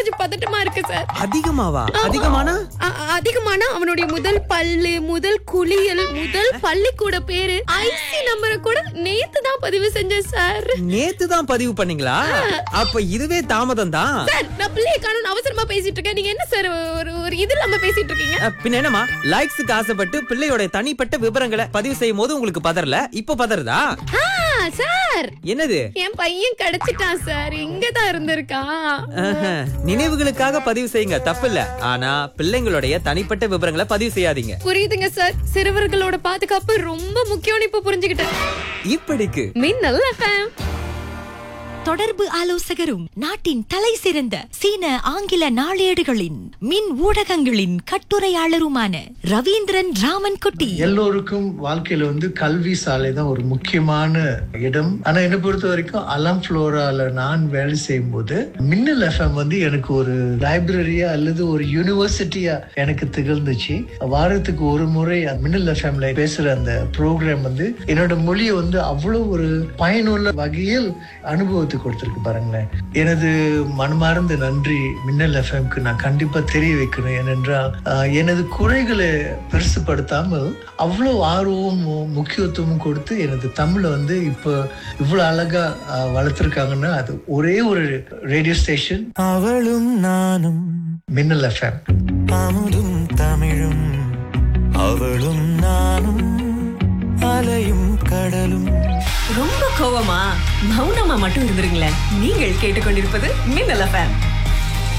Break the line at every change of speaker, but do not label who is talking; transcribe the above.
கொஞ்சம் பதட்டமா இருக்கு சார்
அதிகமாவா அதிகமானா
அ- அதிகமான அவனுடைய முதல் பல்லு முதல் குளியல் முதல் பள்ளிக்கூட பேரு ஐசி நம்பரை கூட நேத்து தான் பதிவு செஞ்சேன் சார்
நேத்து தான் பதிவு பண்ணீங்களா அப்ப இதுவே தாமதம் தான்
சார் நான் பிள்ளைய காணும் அவசரமா பேசிட்டு இருக்கேன் நீங்க என்ன சார் ஒரு ஒரு இது இல்லாம பேசிட்டு இருக்கீங்க
அஹ், பின்ன என்னமா லைக்ஸுக்கு ஆசைப்பட்டு பிள்ளையோட தனிப்பட்ட விவரங்களை பதிவு செய்யும் போது உங்களுக்கு பதறல இப்ப பதறதா
ஆ, சார்
என்னது
என் பையன் கிடைச்சிட்டான் சார் இங்கதான் இருந்திருக்கான்
ஆஹா, நினைவுகளுக்காக பதிவு செய்யுங்க தப்பில்ல ஆனா பிள்ளைங்களுடைய தனிப்பட்ட விவரங்களை பதிவு செய்யாதீங்க
புரியுதுங்க சார் சிறுவர்களோட பாதுகாப்பு ரொம்ப முக்கியம்னு இப்ப புரிஞ்சுக்கிட்டேன்
இப்படிக்கு
மின்னல் எஃப்எம்
தொடர்பு ஆலோசகரும் நாட்டின் தலை சிறந்த சீன ஆங்கில நாளேடுகளின் மின் ஊடகங்களின் கட்டுரையாளருமான ரவீந்திரன் ராமன் குட்டி
எல்லோருக்கும் வாழ்க்கையில வந்து கல்வி சாலை தான் ஒரு முக்கியமான இடம் ஆனா என்னை பொறுத்த வரைக்கும் அலம் ஃப்ளோரால நான் வேலை செய்யும் போது மின்னல் எஃப்எம் வந்து எனக்கு ஒரு லைப்ரரியா அல்லது ஒரு யூனிவர்சிட்டியா எனக்கு திகழ்ந்துச்சு வாரத்துக்கு ஒரு முறை அந்த மின்னல் எஃப்எம்ல பேசுற அந்த ப்ரோக்ராம் வந்து என்னோட மொழியை வந்து அவ்வளவு ஒரு பயனுள்ள வகையில் அனுபவத்தை கொடுத்திருக்கு பாருங்களேன் எனது மனமார்ந்த நன்றி மின்னல் எஃப்எம்க்கு நான் கண்டிப்பா தெரிய வைக்கணும் ஏனென்றால் ஆஹ், எனது குறைகளை பெருசுப்படுத்தாமல் அவ்வளவு ஆர்வமும் முக்கியத்துவமும் கொடுத்து எனது தமிழை வந்து இப்போ இவ்வளவு அழகா ஆஹ், வளர்த்திருக்காங்கன்னா அது ஒரே ஒரு ரேடியோ ஸ்டேஷன்
அவளும் நானும்
மின்னல் எஃப்எம்
அமுதும் தமிழும் அவளும் நானும் அலையும் கடலும்
ரொம்ப கோவமா மௌனமா மட்டும் இருந்துருங்களேன் நீங்கள் கேட்டுக்கொண்டிருப்பது மின்னல் எஃப்எம்